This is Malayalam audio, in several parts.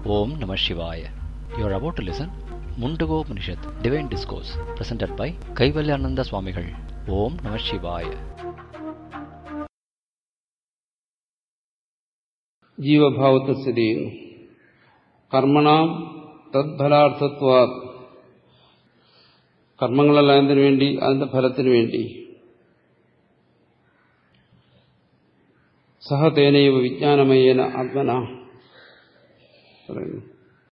Om Namah Shivaya. You are about to listen Mundago Upanishad, Divine Discourse, presented by Kaivalyananda Swamigal. Om Namah Shivaya. ജീവഭാവത്തെ സ്ഥിതി ചെയ്യുന്നു കർമ്മണാം തദ്ഫലാർത്ഥത്വ കർമ്മങ്ങളെല്ലാം എന്തിനു വേണ്ടി അതിന്റെ ഫലത്തിനു വേണ്ടി സഹ തേനൈവ വിജ്ഞാനമയേന ആത്മന പറയുന്നു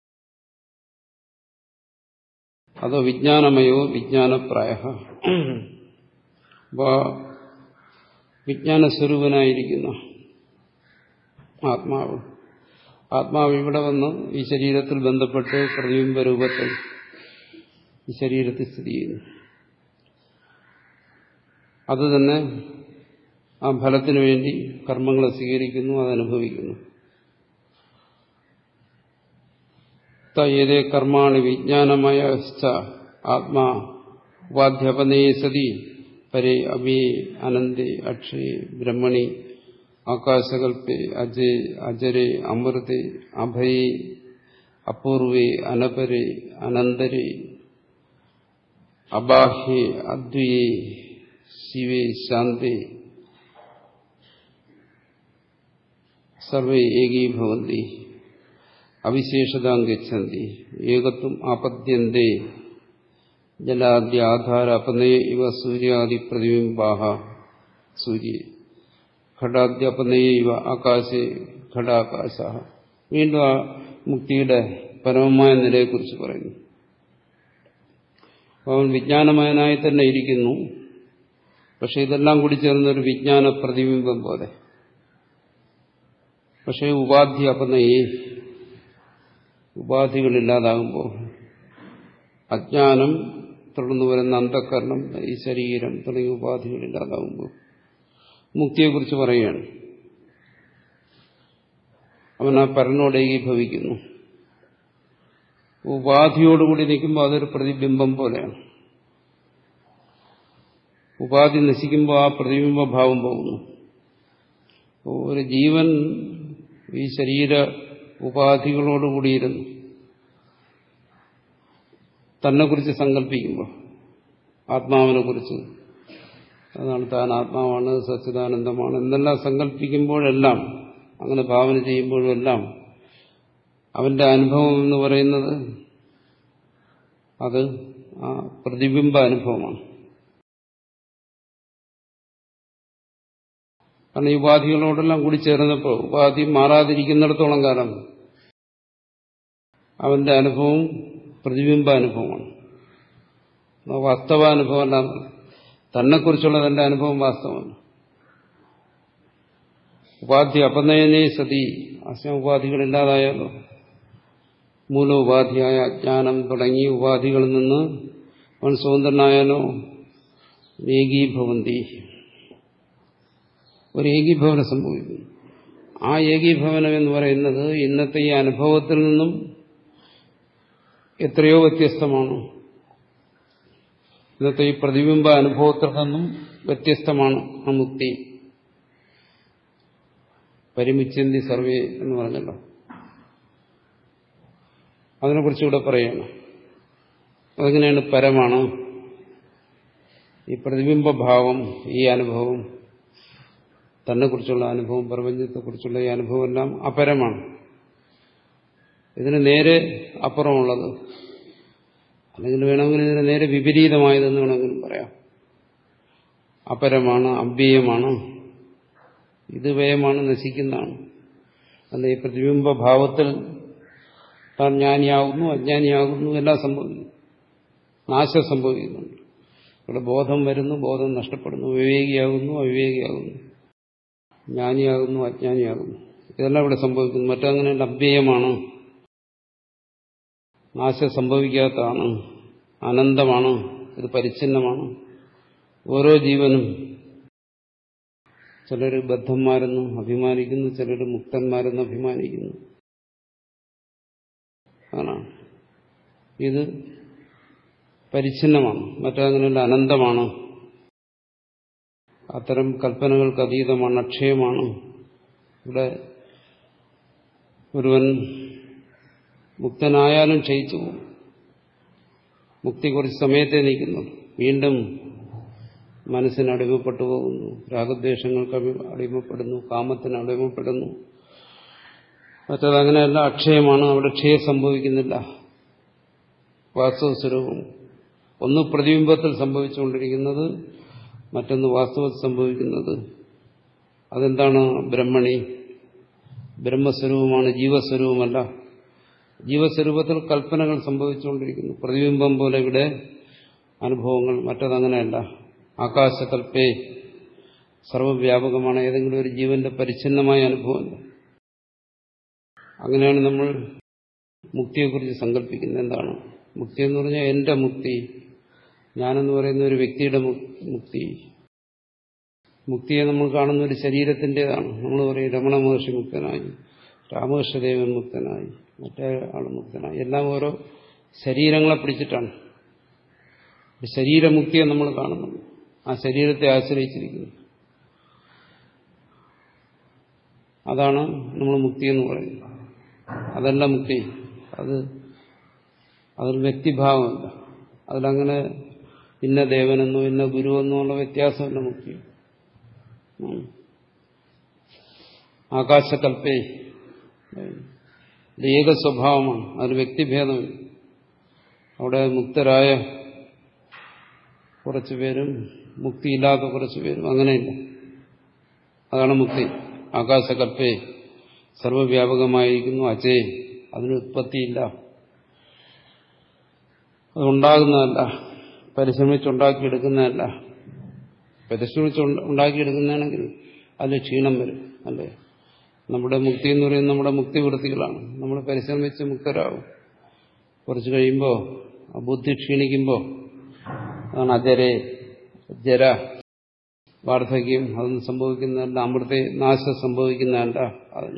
അതോ വിജ്ഞാനമയോ വിജ്ഞാനപ്രായ അപ്പോ വിജ്ഞാനസ്വരൂപനായിരിക്കുന്ന ആത്മാവ് ആത്മാവ് ഇവിടെ വന്ന് ഈ ശരീരത്തിൽ ബന്ധപ്പെട്ട് പ്രതിബിംബ രൂപത്തിൽ ഈ ശരീരത്തിൽ സ്ഥിതി ചെയ്യുന്നു അത് തന്നെ ആ ഫലത്തിനു വേണ്ടി കർമ്മങ്ങളെ സ്വീകരിക്കുന്നു അതനുഭവിക്കുന്നു തേതേ കർമാണി വിജ്ഞാനമയ ആത്മാ ഉപാധ്യാപനേ സതി പരേ അമേ അനന്തേ അക്ഷയേ ബ്രഹ്മണി ആകാശകൽപ്പേ അജേ അജരേ അമൃതേ അഭയേ അപൂർവേ അനപരേ അനന്തരേ അബാഹ്യേ അദ്വയേ ശിവേ ശാന്തേ സർവേ ഏകീഭവന്തി അവിശേഷതാം ഗച്ഛന്തി ഏകത്വം ആപദ്യന്തേ ജലാദ്യ ആധാര അപനയ ഇവ സൂര്യാദി പ്രതിബിംബാഹ സൂര്യ ഘടാദ്യപനയ ഇവ ആകാശേ ഘടാകാശ വീണ്ടും ആ മുക്തിയുടെ പരമമായ നിലയെക്കുറിച്ച് പറയുന്നു അവൻ വിജ്ഞാനമയനായി തന്നെ ഇരിക്കുന്നു പക്ഷെ ഇതെല്ലാം കൂടി ചേർന്നൊരു വിജ്ഞാന പ്രതിബിംബം പോലെ പക്ഷേ ഉപാധി അപനയെ ഉപാധികളില്ലാതാകുമ്പോൾ അജ്ഞാനം തുടർന്നു വരുന്ന അന്ധക്കരണം ഈ ശരീരം തുടങ്ങിയ ഉപാധികളില്ലാതാകുമ്പോൾ മുക്തിയെക്കുറിച്ച് പറയുകയാണ് അവൻ ആ പരനോട് ഏകീഭവിക്കുന്നു ഉപാധിയോടുകൂടി നിൽക്കുമ്പോൾ അതൊരു പ്രതിബിംബം പോലെയാണ് ഉപാധി നശിക്കുമ്പോൾ ആ പ്രതിബിംബഭാവം പോകുന്നു ഒരു ജീവൻ ഈ ശരീര ഉപാധികളോടുകൂടിയിരുന്നു തന്നെക്കുറിച്ച് സങ്കല്പിക്കുമ്പോൾ ആത്മാവിനെ കുറിച്ച് അതാണ് താൻ ആത്മാവാണ് സച്ചിദാനന്ദമാണ് എന്നെല്ലാം സങ്കല്പിക്കുമ്പോഴെല്ലാം അങ്ങനെ ഭാവന ചെയ്യുമ്പോഴെല്ലാം അവന്റെ അനുഭവം എന്ന് പറയുന്നത് അത് ആ പ്രതിബിംബ അനുഭവമാണ് കാരണം ഈ ഉപാധികളോടെല്ലാം കൂടി ചേർന്നപ്പോൾ ഉപാധി മാറാതിരിക്കുന്നിടത്തോളം കാലം അവന്റെ അനുഭവം പ്രതിബിംബ അനുഭവമാണ് വാസ്തവാനുഭവമല്ല തന്നെക്കുറിച്ചുള്ള തന്റെ അനുഭവം വാസ്തവമാണ് ഉപാധി അപനയനേ സതി അസ്യം ഉപാധികളില്ലാതായാലോ മൂലോപാധിയായ അജ്ഞാനം തുടങ്ങിയ ഉപാധികളിൽ നിന്ന് അവൻ സ്വതന്ത്രനായാലോ ഏകീഭവന്തി ഒരു ഏകീഭവനം സംഭവിക്കുന്നു ആ ഏകീഭവനം എന്ന് പറയുന്നത് ഇന്നത്തെ ഈ അനുഭവത്തിൽ നിന്നും എത്രയോ വ്യത്യസ്തമാണ് ഇന്നത്തെ ഈ പ്രതിബിംബ അനുഭവത്തിൽ നിന്നും വ്യത്യസ്തമാണ് ആ മുക്തി പരിമിച്ചന്തി സർവേ എന്ന് പറഞ്ഞല്ലോ അതിനെക്കുറിച്ചുകൂടെ പറയണം അതെങ്ങനെയാണ് പരമാണ് ഈ പ്രതിബിംബഭാവം ഈ അനുഭവം തന്നെക്കുറിച്ചുള്ള അനുഭവം പ്രപഞ്ചത്തെക്കുറിച്ചുള്ള ഈ അനുഭവം എല്ലാം അപരമാണ് ഇതിന് നേരെ അപ്പുറമുള്ളത് അല്ലെങ്കിൽ വേണമെങ്കിൽ ഇതിന് നേരെ വിപരീതമായതെന്ന് വേണമെങ്കിലും പറയാം അപരമാണ് അവ്യയമാണ് ഇത് വ്യയമാണ് നശിക്കുന്നതാണ് അല്ല ഈ പ്രതിബിംബ ഭാവത്തിൽ താൻ ജ്ഞാനിയാകുന്നു അജ്ഞാനിയാകുന്നു എല്ലാം സംഭവിക്കുന്നു നാശം സംഭവിക്കുന്നുണ്ട് ഇവിടെ ബോധം വരുന്നു ബോധം നഷ്ടപ്പെടുന്നു വിവേകിയാകുന്നു അവിവേകിയാകുന്നു ജ്ഞാനിയാകുന്നു അജ്ഞാനിയാകുന്നു ഇതെല്ലാം ഇവിടെ സംഭവിക്കുന്നു മറ്റങ്ങനെ അവ്യയമാണ് നാശം സംഭവിക്കാത്തതാണ് അനന്തമാണ് ഇത് പരിച്ഛിന്നമാണ് ഓരോ ജീവനും ചിലർ ബദ്ധന്മാരെന്ന് അഭിമാനിക്കുന്നു ചിലർ മുക്തന്മാരെന്ന് അഭിമാനിക്കുന്നു ആണ് ഇത് പരിച്ഛിന്നമാണ് മറ്റങ്ങനെയല്ല അനന്തമാണ് അത്തരം കൽപ്പനകൾക്ക് അതീതമാണ് അക്ഷയമാണ് ഇവിടെ ഒരുവൻ മുക്തനായാലും ക്ഷയിച്ചു പോകും മുക്തി കുറച്ച് സമയത്തെ നിൽക്കുന്നുള്ളൂ വീണ്ടും മനസ്സിന് അടിമപ്പെട്ടു പോകുന്നു രാഗദ്വേഷങ്ങൾക്ക് അടി- അടിമപ്പെടുന്നു കാമത്തിന് അടിമപ്പെടുന്നു മറ്റത് അങ്ങനെയല്ല അക്ഷയമാണ് അവിടെ ക്ഷയം സംഭവിക്കുന്നില്ല വാസ്തവ സ്വരൂപം ഒന്ന് പ്രതിബിംബത്തിൽ സംഭവിച്ചുകൊണ്ടിരിക്കുന്നത് മറ്റൊന്ന് വാസ്തവത്തിൽ സംഭവിക്കുന്നത് അതെന്താണ് ബ്രഹ്മണി ബ്രഹ്മസ്വരൂപമാണ് ജീവസ്വരൂപമല്ല ജീവസ്വരൂപത്തിൽ കൽപ്പനകൾ സംഭവിച്ചുകൊണ്ടിരിക്കുന്നു പ്രതിബിംബം പോലെ ഇവിടെ അനുഭവങ്ങൾ മറ്റതങ്ങനെയല്ല ആകാശകൽപ്പേ സർവവ്യാപകമാണ് ഏതെങ്കിലും ഒരു ജീവന്റെ പരിച്ഛിന്നമായ അനുഭവമല്ല അങ്ങനെയാണ് നമ്മൾ മുക്തിയെക്കുറിച്ച് സങ്കല്പിക്കുന്നത് എന്താണ് മുക്തി എന്ന് പറഞ്ഞാൽ എന്റെ മുക്തി ഞാനെന്ന് പറയുന്ന ഒരു വ്യക്തിയുടെ മു- മുക്തി മുക്തിയെ നമ്മൾ കാണുന്ന ഒരു ശരീരത്തിൻ്റെതാണ് നമ്മൾ പറയും രമണ മഹർഷി മുക്തനായി രാമകൃഷ്ണദേവൻ മുക്തനായി മറ്റേ ആൾ മുക്തനായി എല്ലാം ഓരോ ശരീരങ്ങളെ പിടിച്ചിട്ടാണ് ഒരു ശരീരമുക്തിയെ നമ്മൾ കാണുന്നുണ്ട് ആ ശരീരത്തെ ആശ്രയിച്ചിരിക്കുന്നു അതാണ് നമ്മൾ മുക്തി എന്ന് പറയുന്നത് അതല്ല മുക്തി അത് അതിൽ വ്യക്തിഭാവമല്ല അതിലങ്ങനെ ഇന്ന ദേവനെന്നോ ഇന്ന ഗുരുവെന്നോ ഉള്ള വ്യത്യാസമല്ല മുക്തി ഉം. ആകാശകൽപ്പേ ഇത് ഏക സ്വഭാവമാണ് അതിൽ വ്യക്തിഭേദമില്ല അവിടെ മുക്തരായ കുറച്ചു പേരും മുക്തിയില്ലാത്ത കുറച്ചു പേരും അങ്ങനെയില്ല അതാണ് മുക്തി ആകാശകൽപ്പേ സർവവ്യാപകമായിരിക്കുന്നു അജയ് അതിന് ഉത്പത്തിയില്ല അതുണ്ടാകുന്നതല്ല പരിശ്രമിച്ചുണ്ടാക്കിയെടുക്കുന്നതല്ല പരിശ്രമിച്ച് ഉണ്ട- ഉണ്ടാക്കിയെടുക്കുന്നതാണെങ്കിൽ അതിൽ ക്ഷീണം വരും അല്ലേ നമ്മുടെ മുക്തി എന്ന് പറയുന്നത് നമ്മുടെ മുക്തിവൃത്തികളാണ് നമ്മൾ പരിശ്രമിച്ച് മുക്തരാകും കുറച്ച് കഴിയുമ്പോൾ ആ ബുദ്ധി ക്ഷീണിക്കുമ്പോൾ അതാണ് അജരെ ജര വാർദ്ധക്യം അതൊന്നും സംഭവിക്കുന്നതല്ല അമൃത നാശം സംഭവിക്കുന്നതല്ല അതിന്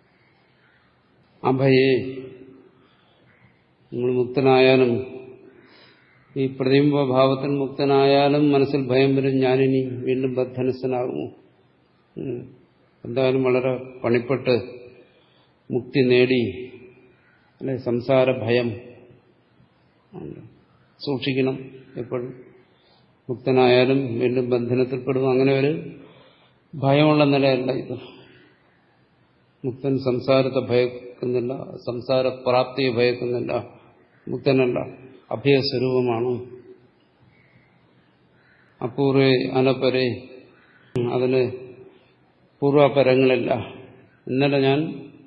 അഭയേ നമ്മൾ മുക്തനായാലും ഈ പ്രതിബിംബഭാവത്തിൽ മുക്തനായാലും മനസ്സിൽ ഭയം വരും ഞാനിനി വീണ്ടും ബദ്ധനസ്ഥനാകുമോ ഉം. എന്തായാലും വളരെ പണിപ്പെട്ട് മുക്തി നേടി അല്ലെ സംസാര ഭയം ഉണ്ട്. സൂക്ഷിക്കണം എപ്പോഴും മുക്തനായാലും വീണ്ടും ബന്ധനത്തിൽപ്പെടും അങ്ങനെ ഒരു ഭയമുള്ള നിലയല്ല ഇത് മുക്തൻ സംസാരത്തെ ഭയക്കുന്നില്ല സംസാര പ്രാപ്തിയെ ഭയക്കുന്നില്ല മുക്തനല്ല അഭയസ്വരൂപമാണ് അപൂർവേ അനപരെ അതിന് പൂർവപരങ്ങളില്ല ഇന്നലെ ഞാൻ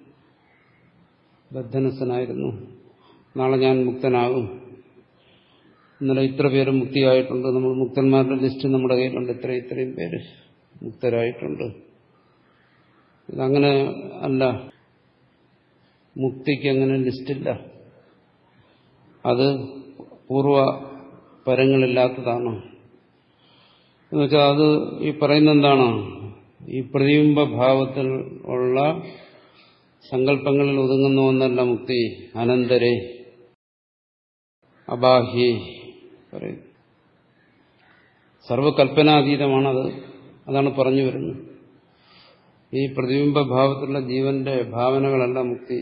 ബദ്ധനസ്ഥനായിരുന്നു നാളെ ഞാൻ മുക്തനാകും ഇന്നലെ ഇത്ര പേര് മുക്തിയായിട്ടുണ്ട് നമ്മൾ മുക്തന്മാരുടെ ലിസ്റ്റ് നമ്മുടെ കയ്യിലുണ്ട് ഇത്ര ഇത്രയും പേര് മുക്തരായിട്ടുണ്ട് ഇതങ്ങനെ അല്ല മുക്തിക്ക് അങ്ങനെ ലിസ്റ്റില്ല അത് പൂർവ പരങ്ങളില്ലാത്തതാണ് എന്നുവെച്ചാൽ അത് ഈ പറയുന്ന എന്താണ് ഈ പ്രതിബിംബ ഭാവത്തിൽ ഉള്ള സങ്കല്പങ്ങളിൽ ഒതുങ്ങുന്ന ഒന്നല്ല മുക്തി അനന്തരെ അബാഹ്യേ പറയും സർവകൽപ്പനാതീതമാണത് അതാണ് പറഞ്ഞു വരുന്നത് ഈ പ്രതിബിംബ ഭാവത്തിലുള്ള ജീവന്റെ ഭാവനകളല്ല മുക്തി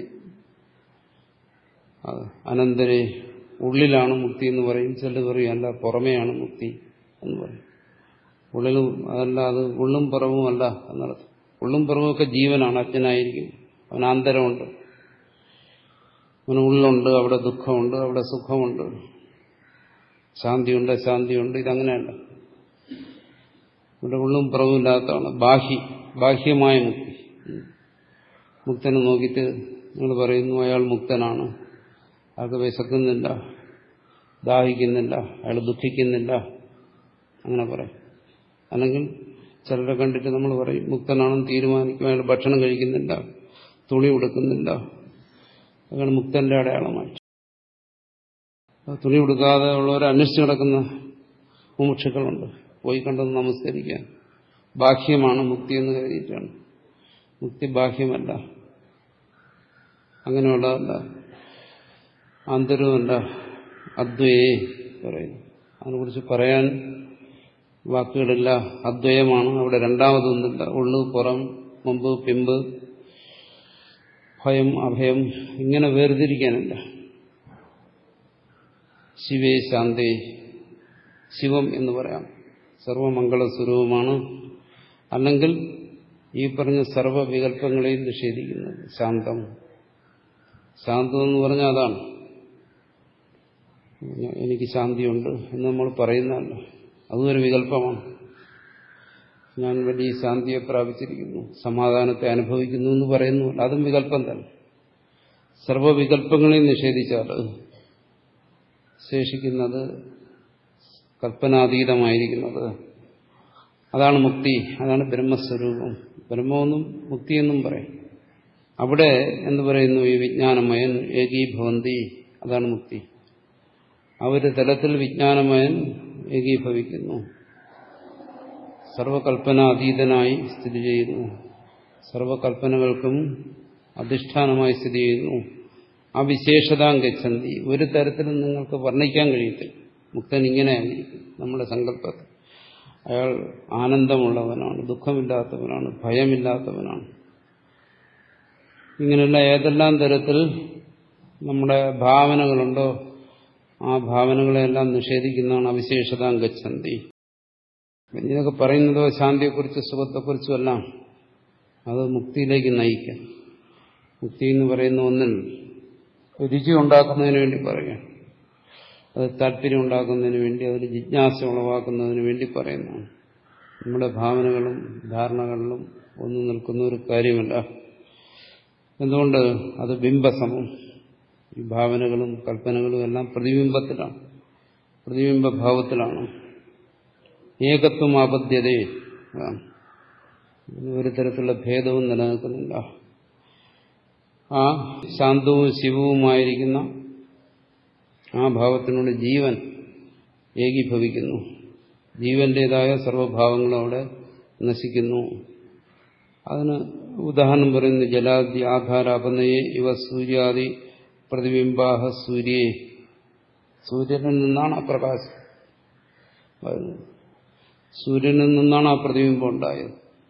അത് അനന്തരെ ഉള്ളിലാണ് മുക്തി എന്ന് പറയും ചിലർ പറയും അല്ല പുറമെയാണ് മുക്തി എന്ന് പറയും ഉള്ളിലും അതല്ല അത് ഉള്ളും പുറവും അല്ല എന്നർത്ഥം ഉള്ളും പുറവുമൊക്കെ ജീവനാണ് അജ്ഞനായിരിക്കും അവന് ആന്തരമുണ്ട് അവന് ഉള്ളുണ്ട് അവിടെ ദുഃഖമുണ്ട് അവിടെ സുഖമുണ്ട് ശാന്തിയുണ്ട് ശാന്തിയുണ്ട് ഇതങ്ങനെയല്ല ഇവിടെ ഉള്ളും പുറവുമില്ലാത്തതാണ് ബാഹ്യ ബാഹ്യമായ മുക്തി മുക്തനെ നോക്കിയിട്ട് നിങ്ങൾ പറയുന്നു അയാൾ മുക്തനാണ് അയാൾക്ക് വിശക്കുന്നില്ല ദാഹിക്കുന്നില്ല അയാൾ ദുഃഖിക്കുന്നില്ല അങ്ങനെ പറയും അല്ലെങ്കിൽ ചിലരെ കണ്ടിട്ട് നമ്മൾ പറയും മുക്തനാണെന്ന് തീരുമാനിക്കും അയാൾ ഭക്ഷണം കഴിക്കുന്നില്ല തുണി ഉടുക്കുന്നില്ല അതാണ് മുക്തന്റെ അടയാളമായി തുണി ഉടുക്കാതെ ഉള്ളവരെ അന്വേഷിച്ച് നടക്കുന്ന മുമുക്ഷുക്കളുണ്ട് പോയി കണ്ടത് നമസ്കരിക്കാൻ ബാഹ്യമാണ് മുക്തി എന്ന് കരുതിയിട്ടാണ് മുക്തി ബാഹ്യമല്ല അങ്ങനെയുള്ളതല്ല ആന്തരവുമല്ല അദ്വയേ പറയുന്നു അതിനെക്കുറിച്ച് പറയാൻ വാക്കുകളില്ല അദ്വയമാണ് അവിടെ രണ്ടാമതൊന്നുമില്ല ഉള്ളു പുറം മുമ്പ് പിമ്പ് ഭയം അഭയം ഇങ്ങനെ വേർതിരിക്കാനില്ല ശിവേ ശാന്തേ ശിവം എന്ന് പറയാം സർവമംഗള സ്വരൂപമാണ് അല്ലെങ്കിൽ ഈ പറഞ്ഞ സർവവികല്പങ്ങളെയും നിഷേധിക്കുന്നത് ശാന്തം ശാന്തം എന്ന് പറഞ്ഞാൽ അതാണ് എനിക്ക് ശാന്തിയുണ്ട് എന്ന് നമ്മൾ പറയുന്നതല്ല അതും ഒരു വികല്പമാണ് ഞാൻ വലിയ ശാന്തിയെ പ്രാപിച്ചിരിക്കുന്നു സമാധാനത്തെ അനുഭവിക്കുന്നു എന്ന് പറയുന്നു അതും വികല്പം തന്നെ സർവവികല്പങ്ങളെയും നിഷേധിച്ചാൽ ശേഷിക്കുന്നത് കൽപ്പനാതീതമായിരിക്കുന്നത് അതാണ് മുക്തി അതാണ് ബ്രഹ്മസ്വരൂപം ബ്രഹ്മമെന്നും മുക്തിയെന്നും പറയും അവിടെ എന്ന് പറയുന്നു ഈ വിജ്ഞാനമയൻ ഏകീഭവന്തി അതാണ് മുക്തി ആ ഒരു തലത്തിൽ വിജ്ഞാനമയൻ ഏകീഭവിക്കുന്നു സർവകൽപ്പനാതീതനായി സ്ഥിതി ചെയ്യുന്നു സർവകൽപ്പനകൾക്കും അധിഷ്ഠാനമായി സ്ഥിതി ചെയ്യുന്നു ആ വിശേഷതാം ഗച്ഛന്തി ഒരു തരത്തിലും നിങ്ങൾക്ക് വർണ്ണിക്കാൻ കഴിയത്തില്ല മുക്തൻ ഇങ്ങനെയായിരിക്കും നമ്മുടെ സങ്കല്പത്തിൽ അയാൾ ആനന്ദമുള്ളവനാണ് ദുഃഖമില്ലാത്തവനാണ് ഭയമില്ലാത്തവനാണ് ഇങ്ങനെയുള്ള ഏതെല്ലാം തരത്തിൽ നമ്മുടെ ഭാവനകളുണ്ടോ ആ ഭാവനകളെല്ലാം നിഷേധിക്കുന്നതാണ് അവിശേഷതാം ഗച്ഛന്തി ഇതൊക്കെ പറയുന്നതോ ശാന്തിയെക്കുറിച്ച് സുഖത്തെക്കുറിച്ചും എല്ലാം അത് മുക്തിയിലേക്ക് നയിക്കാം മുക്തി എന്ന് പറയുന്ന ഒന്നിൽ രുചി ഉണ്ടാക്കുന്നതിന് വേണ്ടി പറയാം അത് താല്പര്യം ഉണ്ടാക്കുന്നതിന് വേണ്ടി അതിൽ ജിജ്ഞാസ ഉളവാക്കുന്നതിന് വേണ്ടി പറയുന്നതാണ് നമ്മുടെ ഭാവനകളും ധാരണകളിലും ഒന്നും നിൽക്കുന്ന ഒരു കാര്യമല്ല എന്തുകൊണ്ട് അത് ബിംബസമം ഈ ഭാവനകളും കൽപ്പനകളും എല്ലാം പ്രതിബിംബത്തിലാണ് പ്രതിബിംബഭാവത്തിലാണ് ഏകത്വം ആപദ്യതേ ഒരു തരത്തിലുള്ള ഭേദവും നിലനിൽക്കുന്നില്ല ആ ശാന്തവും ശിവവുമായിരിക്കുന്ന ആ ഭാവത്തിനോട് ജീവൻ ഏകീഭവിക്കുന്നു ജീവന്റേതായ സർവഭാവങ്ങളും അവിടെ നശിക്കുന്നു അതിന് ഉദാഹരണം പറയുന്നു ജലാദി ആധാരാപനയെ ഇവ സൂര്യാദി പ്രതിബിംബാഹ സൂര്യേ സൂര്യനിൽ നിന്നാണ് ആ പ്രകാശം വരുന്നത് സൂര്യനിൽ നിന്നാണ് ആ പ്രതിബിംബം ഉണ്ടായത്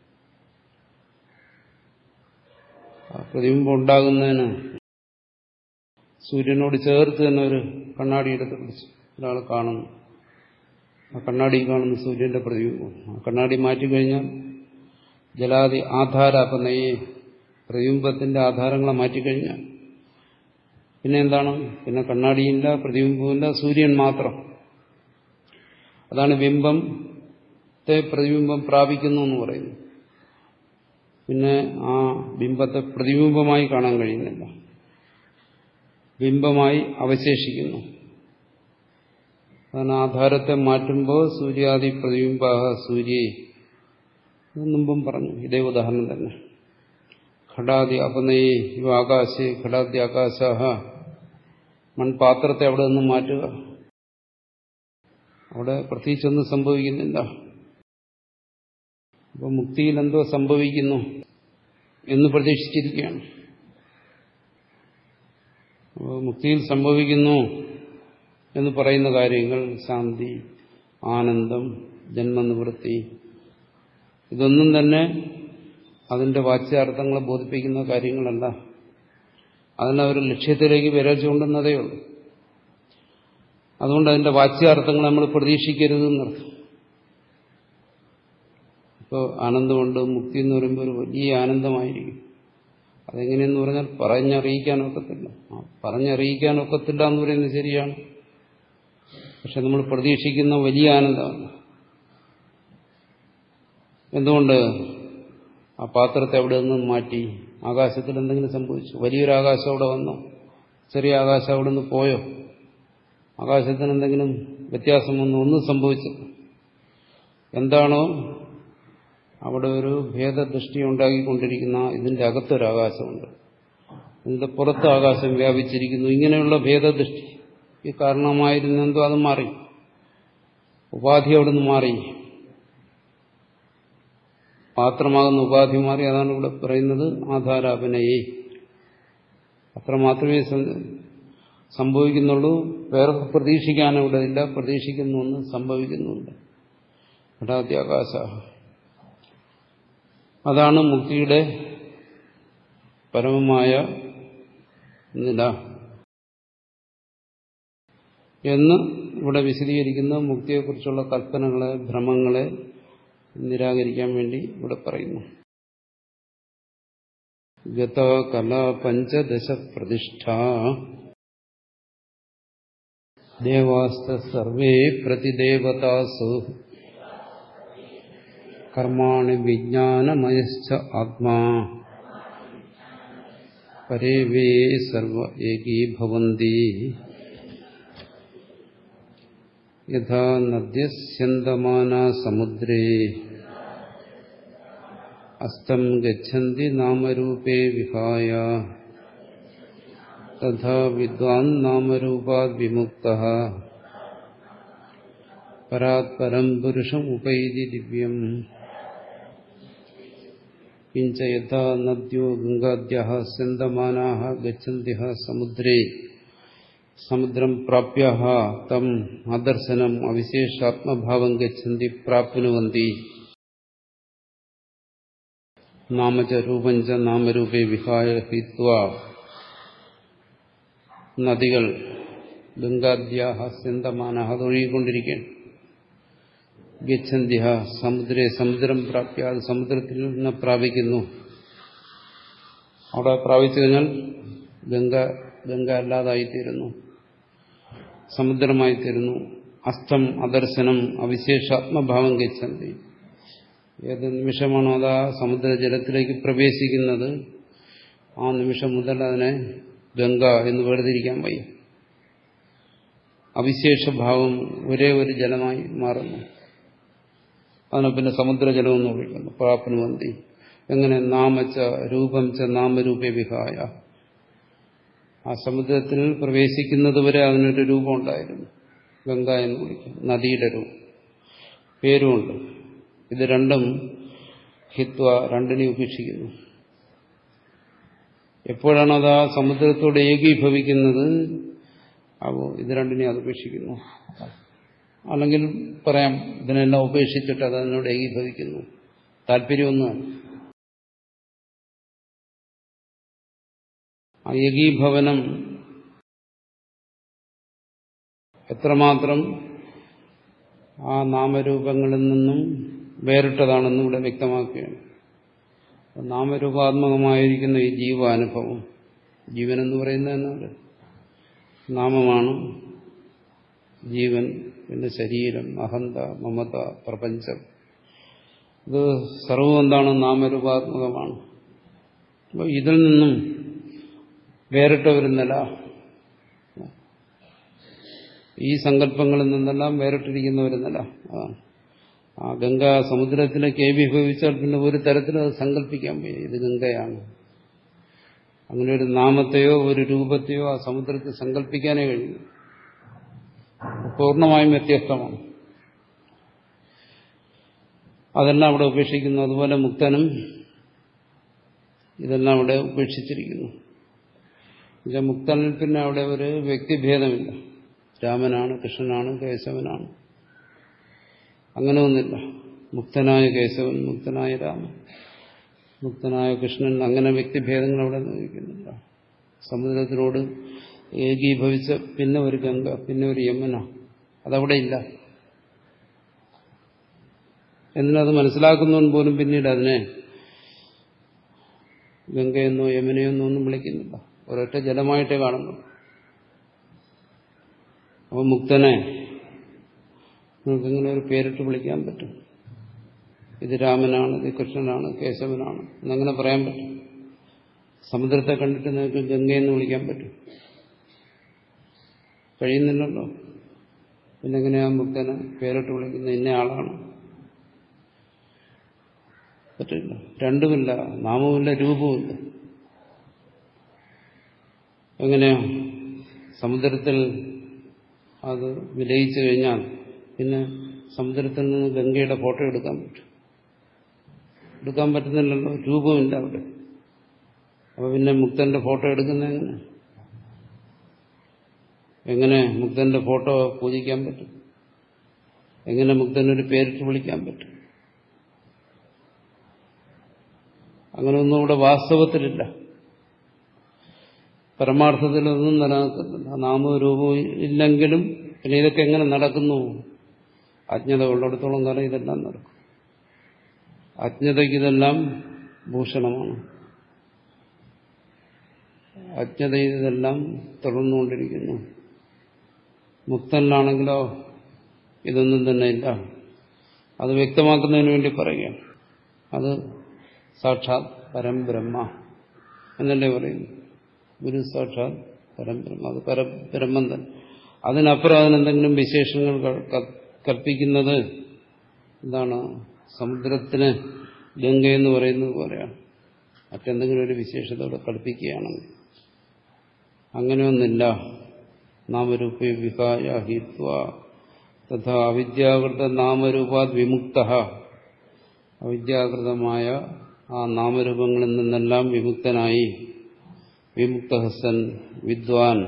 ആ പ്രതിബിംബം ഉണ്ടാകുന്നതിന് സൂര്യനോട് ചേർത്ത് തന്നെ ഒരു കണ്ണാടി എടുത്ത് പിടിച്ച് ഒരാൾ കാണുന്നു ആ കണ്ണാടി കാണുന്ന സൂര്യന്റെ പ്രതിബിംബം ആ കണ്ണാടി മാറ്റിക്കഴിഞ്ഞാൽ ജലാതി ആധാര അപ്പം ഈ പ്രതിബിംബത്തിന്റെ ആധാരങ്ങളെ മാറ്റിക്കഴിഞ്ഞാൽ പിന്നെ എന്താണ് പിന്നെ കണ്ണാടിയില്ല പ്രതിബിംബമില്ല സൂര്യൻ മാത്രം അതാണ് ബിംബത്തെ പ്രതിബിംബം പ്രാപിക്കുന്നു എന്ന് പറയുന്നു പിന്നെ ആ ബിംബത്തെ പ്രതിബിംബമായി കാണാൻ കഴിയുന്നില്ല ബിംബമായി അവശേഷിക്കുന്നു അതാണ് ആധാരത്തെ മാറ്റുമ്പോൾ സൂര്യാദി പ്രതിബിംബാഹ സൂര്യ മുമ്പും പറഞ്ഞു ഇതേ ഉദാഹരണം തന്നെ ഘടാദി അപനയെ ഇവ ആകാശേ ഘടാദി ആകാശാഹ മൺപാത്രത്തെ അവിടെ നിന്ന് മാറ്റുക അവിടെ പ്രത്യേകിച്ചൊന്നും സംഭവിക്കുന്നില്ല അപ്പൊ മുക്തിയിൽ എന്തോ സംഭവിക്കുന്നു എന്ന് പ്രതീക്ഷിച്ചിരിക്കുകയാണ് അപ്പോൾ മുക്തിയിൽ സംഭവിക്കുന്നു എന്ന് പറയുന്ന കാര്യങ്ങൾ ശാന്തി ആനന്ദം ജന്മനിവൃത്തി ഇതൊന്നും തന്നെ അതിന്റെ വാച്യാർത്ഥങ്ങളെ ബോധിപ്പിക്കുന്ന കാര്യങ്ങളല്ല അതിനവർ ലക്ഷ്യത്തിലേക്ക് വിരൽ ചൂണ്ടുന്നതേ ഉള്ളൂ അതുകൊണ്ട് അതിന്റെ വാച്യാർത്ഥങ്ങൾ നമ്മൾ പ്രതീക്ഷിക്കരുത് എന്നർത്ഥം ഇപ്പോൾ ആനന്ദമുണ്ട് മുക്തി എന്ന് പറയുമ്പോൾ ഒരു വലിയ ആനന്ദമായിരിക്കും അതെങ്ങനെയെന്ന് പറഞ്ഞാൽ പറഞ്ഞറിയിക്കാനൊക്കത്തില്ല ആ പറഞ്ഞറിയിക്കാനൊക്കത്തില്ല എന്ന് പറയുന്നത് ശരിയാണ് പക്ഷെ നമ്മൾ പ്രതീക്ഷിക്കുന്ന വലിയ ആനന്ദമാണ് എന്തുകൊണ്ട് ആ പാത്രത്തെ അവിടെ നിന്ന് മാറ്റി ആകാശത്തിൽ എന്തെങ്കിലും സംഭവിച്ചു വലിയൊരു ആകാശം അവിടെ വന്നോ ചെറിയ ആകാശം അവിടെ നിന്ന് പോയോ ആകാശത്തിന് എന്തെങ്കിലും വ്യത്യാസം വന്നു ഒന്നും സംഭവിച്ചു എന്താണോ അവിടെ ഒരു ഭേദദൃഷ്ടി ഉണ്ടാക്കിക്കൊണ്ടിരിക്കുന്ന ഇതിന്റെ അകത്തൊരാകാശമുണ്ട് ഇതിന്റെ പുറത്ത് ആകാശം വ്യാപിച്ചിരിക്കുന്നു ഇങ്ങനെയുള്ള ഭേദദൃഷ്ടി ഈ കാരണമായിരുന്നെന്തോ അത് മാറി ഉപാധി അവിടെ നിന്ന് മാറി പാത്രമാകുന്ന ഉപാധി മാറി അതാണ് ഇവിടെ പറയുന്നത് ആധാരാപനയെ അത്ര മാത്രമേ സംഭവിക്കുന്നുള്ളൂ വേറെ പ്രതീക്ഷിക്കാനിവിടെ ഇല്ല പ്രതീക്ഷിക്കുന്നു ഒന്ന് സംഭവിക്കുന്നുണ്ട് ഘടാത്യാകാശ അതാണ് മുക്തിയുടെ പരമമായ നില എന്ന് ഇവിടെ വിശദീകരിക്കുന്ന മുക്തിയെക്കുറിച്ചുള്ള കൽപ്പനകളെ ഭ്രമങ്ങളെ നിരാകരിക്കാൻ വേണ്ടി ഇവിടെ പറയുന്നു ഗത കല പഞ്ചദശ പ്രതിഷ്ഠ ദേവാസ്ത സർവേ പ്രതിദേവതാസു കർമാണി വിജ്ഞാനമയശ്ച ആത്മാ പരേ വേ സർവ ഏകീഭവന്തി യഥാ നദ്യസ്യന്തമാനാ സമുദ്രേ അസ്തം ഗച്ഛന്തി നാമരൂപേ വിഹായ തഥാ വിദ്വാൻ നാമരൂപാത് വിമുക്തഃ പരാത് പരം പുരുഷം ഉപൈതി ദിവ്യം കിഞ്ച യഥാ നദ്യോ ഗംഗാദ്യഃ സ്യന്തമാനാः ഗച്ഛന്ത്യः സമുദ്രേ സമുദ്രം പ്രാപ്യ തം അദർശനം അവിശേഷാത്മഭാവം ഗച്ഛന്തി പ്രാപ്നുവന്തി നാമച രൂപഞ്ച നാമരൂപേ വിഹായ ഹിത്വ നദികൾ ഗംഗാദ്യാഹ സ്യന്തമാനഹ അതൊഴുകിക്കൊണ്ടിരിക്കുകയാണ് ഗച്ഛന്തിഹ സമുദ്രേ സമുദ്രം പ്രാപ്യ അത് സമുദ്രത്തിൽ നിന്ന് പ്രാപിക്കുന്നു അവിടെ പ്രാപിച്ചു കഴിഞ്ഞാൽ ഗംഗ ഗംഗ അല്ലാതായിത്തീരുന്നു സമുദ്രമായിത്തീരുന്നു അസ്തം അദർശനം അവിശേഷാത്മഭാവം ഗച്ഛന്തി ഏത് നിമിഷമാണോ അത് ആ സമുദ്രജലത്തിലേക്ക് പ്രവേശിക്കുന്നത് ആ നിമിഷം മുതൽ അതിനെ ഗംഗ എന്ന് വേർതിരിക്കാൻ വയ്യ അവിശേഷഭാവം ഒരേ ഒരു ജലമായി മാറുന്നു അതിനെ പിന്നെ സമുദ്രജലം എന്ന് വിളിക്കുന്നു പ്രാപ്നുവന്തി എങ്ങനെ നാമച്ച രൂപം ച നാമരൂപേ വിഹായ ആ സമുദ്രത്തിൽ പ്രവേശിക്കുന്നത് വരെ അതിനൊരു രൂപം ഉണ്ടായിരുന്നു ഗംഗ എന്ന് വിളിക്കും നദിയുടെ രൂപം പേരുമുണ്ട് ഇത് രണ്ടും ഹിത്വ രണ്ടിനെ ഉപേക്ഷിക്കുന്നു എപ്പോഴാണ് അത് ആ സമുദ്രത്തോട് ഏകീഭവിക്കുന്നത് അപ്പോൾ ഇത് രണ്ടിനെ അത് ഉപേക്ഷിക്കുന്നു അല്ലെങ്കിൽ പറയാം ഇതിനെല്ലാം ഉപേക്ഷിച്ചിട്ട് അത് അതിനോട് ഏകീഭവിക്കുന്നു താല്പര്യമൊന്നുമാണ് ആ ഏകീഭവനം എത്രമാത്രം ആ നാമരൂപങ്ങളിൽ നിന്നും വേറിട്ടതാണെന്ന് ഇവിടെ വ്യക്തമാക്കുകയാണ് നാമരൂപാത്മകമായിരിക്കുന്ന ഈ ജീവാനുഭവം ജീവൻ എന്ന് പറയുന്നത് എന്നാൽ നാമമാണ് ജീവൻ പിന്നെ ശരീരം അഹന്ത മമത പ്രപഞ്ചം ഇത് സർവം എന്താണ് നാമരൂപാത്മകമാണ് അപ്പോൾ ഇതിൽ നിന്നും വേറിട്ട ഒരു നില ഈ സങ്കല്പങ്ങളിൽ നിന്നെല്ലാം വേറിട്ടിരിക്കുന്ന ഒരു നില അതാണ് ആ ഗംഗ സമുദ്രത്തിലേക്ക് ഏകീഭവിച്ചാൽ പിന്നെ ഒരു തരത്തിലും അത് സങ്കല്പിക്കാൻ വയ്യ ഇത് ഗംഗയാണ് അങ്ങനെ ഒരു നാമത്തെയോ ഒരു രൂപത്തെയോ ആ സമുദ്രത്തിൽ സങ്കല്പിക്കാനേ കഴിയും പൂർണ്ണമായും വ്യത്യസ്തമാണ് അതെല്ലാം അവിടെ ഉപേക്ഷിക്കുന്നു അതുപോലെ മുക്തനും ഇതെല്ലാം അവിടെ ഉപേക്ഷിച്ചിരിക്കുന്നു എന്നുവെച്ചാൽ മുക്തനിൽ പിന്നെ അവിടെ ഒരു വ്യക്തിഭേദമില്ല രാമനാണ് കൃഷ്ണനാണ് കേശവനാണ് അങ്ങനെ ഒന്നില്ല മുക്തനായ കേശവൻ മുക്തനായ രാമൻ മുക്തനായ കൃഷ്ണൻ അങ്ങനെ വ്യക്തിഭേദങ്ങൾ അവിടെ നിൽക്കുന്നില്ല സമുദ്രത്തിനോട് ഏകീഭവിച്ച പിന്നെ ഒരു ഗംഗ പിന്നെ ഒരു യമുന അതവിടെ ഇല്ല എന്നിനത് മനസ്സിലാക്കുന്നവൻ പോലും പിന്നീട് അതിനെ ഗംഗയെന്നോ യമുനയെന്നോ ഒന്നും വിളിക്കുന്നില്ല ഒരൊറ്റ ജലമായിട്ടേ കാണുന്നു അപ്പൊ മുക്തനെ നമുക്കിങ്ങനെ ഒരു പേരിട്ട് വിളിക്കാൻ പറ്റും ഇത് രാമനാണ് ഇത് കൃഷ്ണനാണ് കേശവനാണ് എന്നങ്ങനെ പറയാൻ പറ്റും സമുദ്രത്തെ കണ്ടിട്ട് നിങ്ങൾക്ക് ഗംഗയെന്ന് വിളിക്കാൻ പറ്റും കഴിയുന്നില്ലല്ലോ പിന്നെ എങ്ങനെയാ മുക്തനെ പേരിട്ട് വിളിക്കുന്ന ഇന്ന ആളാണ് പറ്റില്ല രണ്ടുമില്ല നാമവുമില്ല രൂപവുമില്ല എങ്ങനെയാ സമുദ്രത്തിൽ അത് വിലയിച്ചു കഴിഞ്ഞാൽ പിന്നെ സമുദ്രത്തിൽ നിന്ന് ഗംഗയുടെ ഫോട്ടോ എടുക്കാൻ പറ്റും എടുക്കാൻ പറ്റുന്നില്ലല്ലോ രൂപമില്ല അവിടെ അപ്പൊ പിന്നെ മുക്തന്റെ ഫോട്ടോ എടുക്കുന്ന എങ്ങനെ എങ്ങനെ മുക്തന്റെ ഫോട്ടോ പൂജിക്കാൻ പറ്റും എങ്ങനെ മുക്തനൊരു പേരിട്ട് വിളിക്കാൻ പറ്റും അങ്ങനെയൊന്നും ഇവിടെ വാസ്തവത്തിലില്ല പരമാർത്ഥത്തിലൊന്നും നിലനിൽക്കുന്നില്ല നാമരൂപവും ഇല്ലെങ്കിലും പിന്നെ ഇതൊക്കെ എങ്ങനെ നടക്കുന്നു അജ്ഞത ഉള്ളിടത്തോളം കാലം ഇതെല്ലാം നടക്കും അജ്ഞതയ്ക്ക് ഇതെല്ലാം ഭൂഷണമാണ് അജ്ഞത ഇതെല്ലാം തുടർന്നുകൊണ്ടിരിക്കുന്നു മുക്തനിലാണെങ്കിലോ ഇതൊന്നും തന്നെ ഇല്ല അത് വ്യക്തമാക്കുന്നതിന് വേണ്ടി പറയുകയാണ് അത് സാക്ഷാത് പരംബ്രഹ്മ എന്നല്ലേ പറയുന്നു ഗുരു സാക്ഷാത് പരംബ്രഹ്മ അത് പരബ്രഹ്മം തന്നെ അതിനപ്പുറം അതിനെന്തെങ്കിലും വിശേഷങ്ങൾ കൽപ്പിക്കുന്നത് എന്താണ് സമുദ്രത്തിന് ഗംഗയെന്ന് പറയുന്നത് പോലെയാണ് മറ്റെന്തെങ്കിലും ഒരു വിശേഷത ഇവിടെ കൽപ്പിക്കുകയാണെങ്കിൽ അങ്ങനെയൊന്നില്ല നാമരൂപേ വിഹായ ഹിത്വ തഥാ അവിദ്യാകൃത നാമരൂപാത് വിമുക്ത അവിദ്യാകൃതമായ ആ നാമരൂപങ്ങളിൽ നിന്നെല്ലാം വിമുക്തനായി വിമുക്തഹസൻ വിദ്വാൻ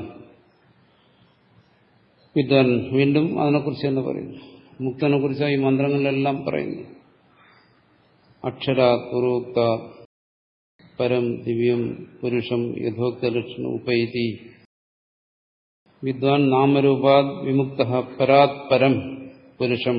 വിദ്വാൻ വീണ്ടും അതിനെക്കുറിച്ച് തന്നെ പറയുന്നു മുക്തനെ കുറിച്ചാണ് ഈ മന്ത്രങ്ങളിലെല്ലാം പറയുന്നു അക്ഷരാ പൂർവോക്ത പരം ദിവ്യം പുരുഷം യഥോക്ത ലക്ഷണം ഉപൈതി വിദ്വാൻ നാമരൂപാത് വിമുക്ത പരാത് പരം പുരുഷം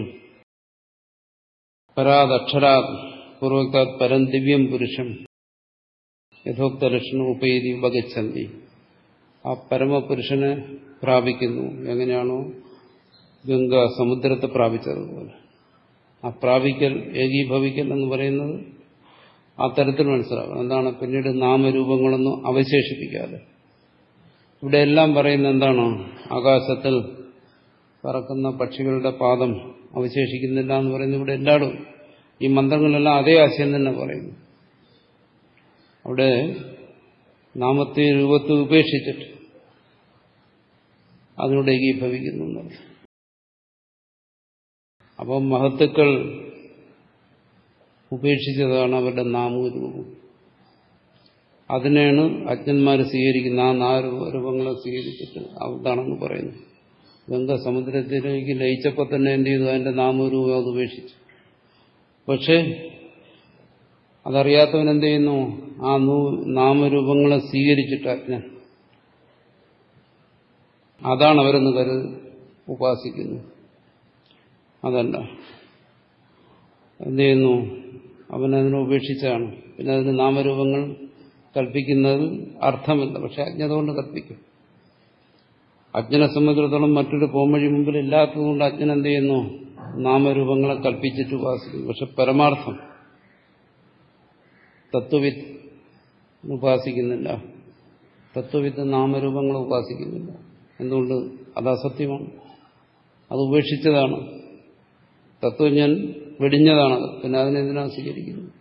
പരാത് അക്ഷരാത് പൂർവോക്താത് പരം ദിവ്യം പുരുഷം യഥോക്ത ലക്ഷണം ഉപൈതി ഉപഗച്ഛന്തി ആ പരമപുരുഷനെ പ്രാപിക്കുന്നു എങ്ങനെയാണോ ഗംഗ സമുദ്രത്തെ പ്രാപിച്ചതുപോലെ ആ പ്രാപിക്കൽ ഏകീഭവിക്കൽ എന്ന് പറയുന്നത് ആ തരത്തിൽ മനസ്സിലാക്കണം എന്താണ് പിന്നീട് നാമരൂപങ്ങളൊന്നും അവശേഷിപ്പിക്കാതെ ഇവിടെ എല്ലാം പറയുന്ന എന്താണ് ആകാശത്തിൽ പറക്കുന്ന പക്ഷികളുടെ പാദം അവശേഷിക്കുന്നില്ല എന്ന് പറയുന്നത് ഇവിടെ എല്ലായിടും ഈ മന്ത്രങ്ങളെല്ലാം അതേ ആശയം തന്നെ പറയുന്നു അവിടെ നാമത്തെ രൂപത്തെ ഉപേക്ഷിച്ചിട്ട് അതിനോട് ഏകീഭവിക്കുന്നു എന്നുള്ളത് അപ്പം മഹത്തുക്കൾ ഉപേക്ഷിച്ചതാണ് അവരുടെ നാമരൂപം അതിനെയാണ് അജ്ഞന്മാർ സ്വീകരിക്കുന്ന ആ നാരൂപങ്ങളെ സ്വീകരിച്ചിട്ട് അതാണെന്ന് പറയുന്നു ഗംഗ സമുദ്രത്തിലേക്ക് ലയിച്ചപ്പോൾ തന്നെ എന്ത് ചെയ്തു അതിന്റെ നാമരൂപം അത് ഉപേക്ഷിച്ചു പക്ഷേ അതറിയാത്തവൻ എന്ത് ചെയ്യുന്നു ആ നാമരൂപങ്ങളെ സ്വീകരിച്ചിട്ട് അജ്ഞൻ അതാണ് അവരെന്ന് കരുത് ഉപാസിക്കുന്നു അതല്ല എന്ത് ചെയ്യുന്നു അവൻ അതിനെ ഉപേക്ഷിച്ചാണ് പിന്നെ അതിന് നാമരൂപങ്ങൾ കൽപ്പിക്കുന്നത് അർത്ഥമില്ല പക്ഷെ അജ്ഞത കൊണ്ട് കൽപ്പിക്കും അജ്ഞനെ സംബന്ധിച്ചിടത്തോളം മറ്റൊരു പോംവഴി മുമ്പിൽ ഇല്ലാത്തതുകൊണ്ട് അജ്ഞൻ എന്ത് ചെയ്യുന്നു നാമരൂപങ്ങളെ കൽപ്പിച്ചിട്ട് ഉപാസിക്കുന്നു പക്ഷെ പരമാർത്ഥം തത്വവിത്ത് ഉപാസിക്കുന്നില്ല തത്വവിത്ത് നാമരൂപങ്ങളെ ഉപാസിക്കുന്നില്ല എന്തുകൊണ്ട് അത് അസത്യമാണ് അത് ഉപേക്ഷിച്ചതാണ് തത്വജ്ഞൻ വെടിഞ്ഞതാണ് പിന്നെ അതിനെന്തിനാ സ്വീകരിക്കുന്നത്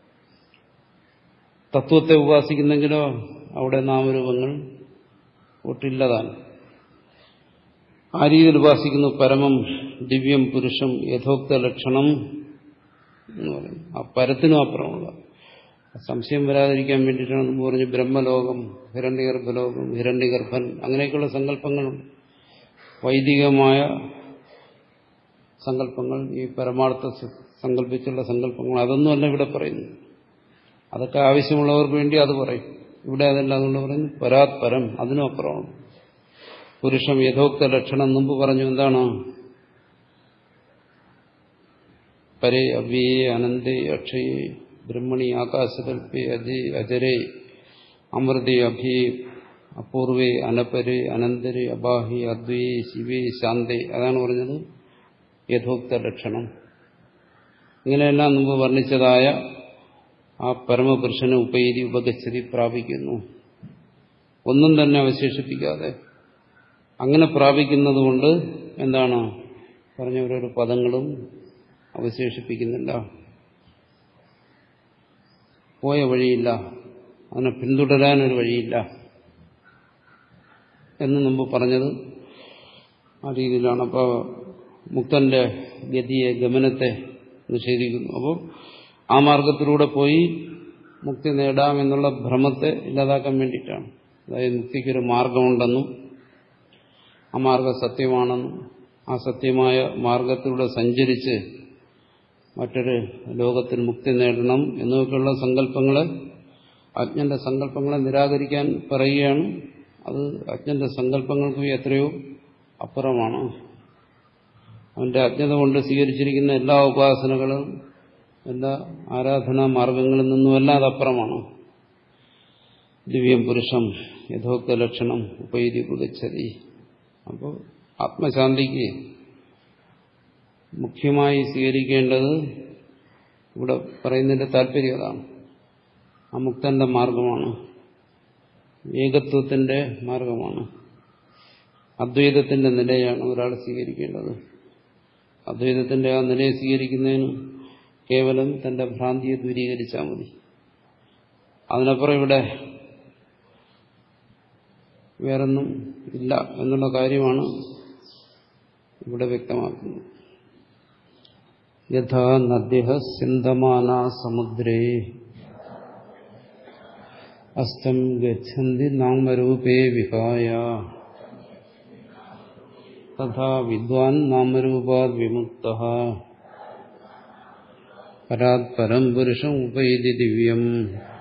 തത്വത്തെ ഉപാസിക്കുന്നെങ്കിലോ അവിടെ നാമരൂപങ്ങൾ ഒട്ടില്ലതാണ് ആ രീതിയിൽ ഉപാസിക്കുന്നു പരമം ദിവ്യം പുരുഷം യഥോക്ത ലക്ഷണം എന്ന് പറയും ആ പരത്തിനും അപ്പുറമുള്ള സംശയം വരാതിരിക്കാൻ വേണ്ടിയിട്ടാണ് നമ്മൾ പറഞ്ഞു ബ്രഹ്മലോകം ഹിരണ്യഗർഭലോകം ഹിരണ്യഗർഭൻ അങ്ങനെയൊക്കെയുള്ള സങ്കല്പങ്ങളുണ്ട് വൈദികമായ സങ്കല്പങ്ങൾ ഈ പരമാർത്ഥ സങ്കല്പിച്ചുള്ള സങ്കല്പങ്ങൾ അതൊന്നുമല്ല ഇവിടെ പറയുന്നു അതൊക്കെ ആവശ്യമുള്ളവർക്ക് വേണ്ടി അത് പറയും ഇവിടെ അതല്ല അതുകൊണ്ട് പറയുന്നു പരാത് പരം അതിനും അപ്പുറമാണ് പുരുഷം യഥോക്ത ലക്ഷണം മുമ്പ് പറഞ്ഞു എന്താണ് പരേ അവ്യയെ അനന്തേ അക്ഷയെ ബ്രഹ്മണി ആകാശകൽപ്പേ അജേ അജരേ അമൃതേ അഭിയേ അപൂർവേ അനപരേ അനന്തരേ അബാഹി അദ്വയേ ശിവേ ശാന്തേ അതാണ് പറഞ്ഞത് യഥോക്ത ലക്ഷണം ഇങ്ങനെയെല്ലാം മുമ്പ് വർണ്ണിച്ചതായ ആ പരമപുരുഷനെ ഉപേരി ഉപഗച്ഛതി പ്രാപിക്കുന്നു ഒന്നും തന്നെ അവശേഷിപ്പിക്കാതെ അങ്ങനെ പ്രാപിക്കുന്നതുകൊണ്ട് എന്താണ് പറഞ്ഞ ഓരോരോ പദങ്ങളും അവശേഷിപ്പിക്കുന്നില്ല പോയ വഴിയില്ല അതിനെ പിന്തുടരാനൊരു വഴിയില്ല എന്ന് മുമ്പ് പറഞ്ഞത് ആ രീതിയിലാണ് അപ്പോൾ മുക്തന്റെ ഗതിയെ ഗമനത്തെ നിഷേധിക്കുന്നു അപ്പോൾ ആ മാർഗത്തിലൂടെ പോയി മുക്തി നേടാമെന്നുള്ള ഭ്രമത്തെ ഇല്ലാതാക്കാൻ വേണ്ടിയിട്ടാണ് അതായത് മുക്തിക്കൊരു മാർഗമുണ്ടെന്നും ആ മാർഗം സത്യമാണെന്നും ആ സത്യമായ മാർഗത്തിലൂടെ സഞ്ചരിച്ച് മറ്റൊരു ലോകത്തിൽ മുക്തി നേടണം എന്നൊക്കെയുള്ള സങ്കല്പങ്ങളെ അജ്ഞന്റെ സങ്കല്പങ്ങളെ നിരാകരിക്കാൻ പറയുകയാണ് അത് അജ്ഞന്റെ സങ്കല്പങ്ങൾക്കും എത്രയോ അപ്പുറമാണ് അവന്റെ അജ്ഞത കൊണ്ട് സ്വീകരിച്ചിരിക്കുന്ന എല്ലാ ഉപാസനകളും എല്ലാ ആരാധനാ മാർഗങ്ങളിൽ നിന്നുമെല്ലാം അതപ്പുറമാണ് ദിവ്യം പുരുഷം യഥോക്ത ലക്ഷണം ഉപൈതി പുകച്ചതി അപ്പോൾ ആത്മശാന്തിക്ക് മുഖ്യമായി സ്വീകരിക്കേണ്ടത് ഇവിടെ പറയുന്നതിന്റെ താല്പര്യം അതാണ് ആ മുക്തന്റെ മാർഗമാണ് ഏകത്വത്തിന്റെ മാർഗമാണ് അദ്വൈതത്തിന്റെ നിലയാണ് ഒരാൾ സ്വീകരിക്കേണ്ടത് അദ്വൈതത്തിന്റെ ആ നിലയെ സ്വീകരിക്കുന്നതിന് കേവലം തന്റെ ഭ്രാന്തിയെ ദൂരീകരിച്ചാൽ മതി അതിനപ്പുറം ഇവിടെ വേറൊന്നും ഇല്ല എന്നുള്ള കാര്യമാണ് ഇവിടെ വ്യക്തമാക്കുന്നത് യഥാ നദ്യ സിന്ധമാന സമുദ്രേ അസ്തം ഗച്ഛന്തി നാമരൂപേ വിഹായ തഥാ വിദ്വാൻ നാമരൂപാത് വിമുക്ത പരാത് പരം പുരുഷം ഉപൈതി ദിവ്യം